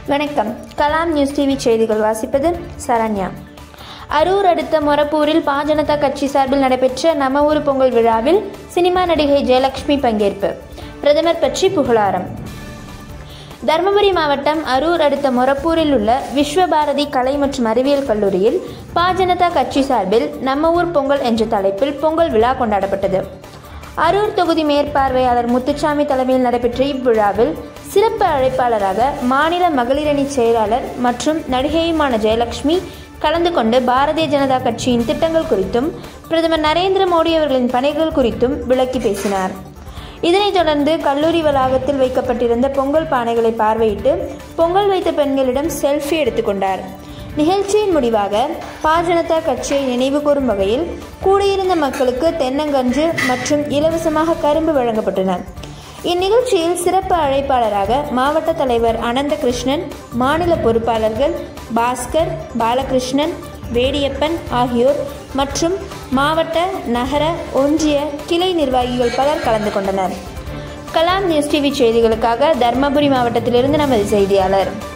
வணக்கம் Kalam news TV செய்திகள் வாசிப்பது சரண்யா அரூர் அடுத்த மொரப்பூரில் பாஜனதா கட்சி சார்பில் நடைபெற்ற நம்ம ஊர் பொங்கல் விழாவில் சினிமா நடிகை ஜெயலட்சுமி பங்கேற்பு பிரதமர் பற்றி புகழாரம் தருமபுரி மாவட்டம் அரூர் அடுத்த மொரப்பூரில் உள்ள விஸ்வபாரதி கலை மற்றும் அறிவியல் கல்லூரியில் பாஜனதா கட்சி சார்பில் நம்ம ஊர் பொங்கல் என்ற தலைப்பில் பொங்கல் விழா கொண்டாடப்பட்டது அரூர் தொகுதி மேற்பார்வையாளர் முத்துச்சாமி தலைமையில் நடைபெற்ற இவ்விழாவில் சிறப்பு அழைப்பாளராக மாநில மகளிரணி செயலாளர் மற்றும் நடிகையுமான ஜெயலட்சுமி கலந்து கொண்டு பாரதிய ஜனதா கட்சியின் திட்டங்கள் குறித்தும் பிரதமர் நரேந்திர மோடி அவர்களின் பணிகள் குறித்தும் விளக்கி பேசினார் இதனைத் தொடர்ந்து கல்லூரி வளாகத்தில் வைக்கப்பட்டிருந்த பொங்கல் பானைகளை பார்வையிட்டு பொங்கல் வைத்த பெண்களிடம் செல்ஃபி எடுத்துக்கொண்டார் நிகழ்ச்சியின் முடிவாக பாஜனதா கட்சியை நினைவு கூறும் வகையில் கூடியிருந்த மக்களுக்கு தென்னங்கன்று மற்றும் இலவசமாக கரும்பு வழங்கப்பட்டன இந்நிகழ்ச்சியில் சிறப்பு அழைப்பாளராக மாவட்ட தலைவர் அனந்தகிருஷ்ணன் மாநில பொறுப்பாளர்கள் பாஸ்கர் பாலகிருஷ்ணன் வேடியப்பன் ஆகியோர் மற்றும் மாவட்ட நகர ஒன்றிய கிளை நிர்வாகிகள் பலர் கலந்து கொண்டனர் கலாம் நியூஸ் டிவி செய்திகளுக்காக தர்மபுரி மாவட்டத்திலிருந்து நமது செய்தியாளர்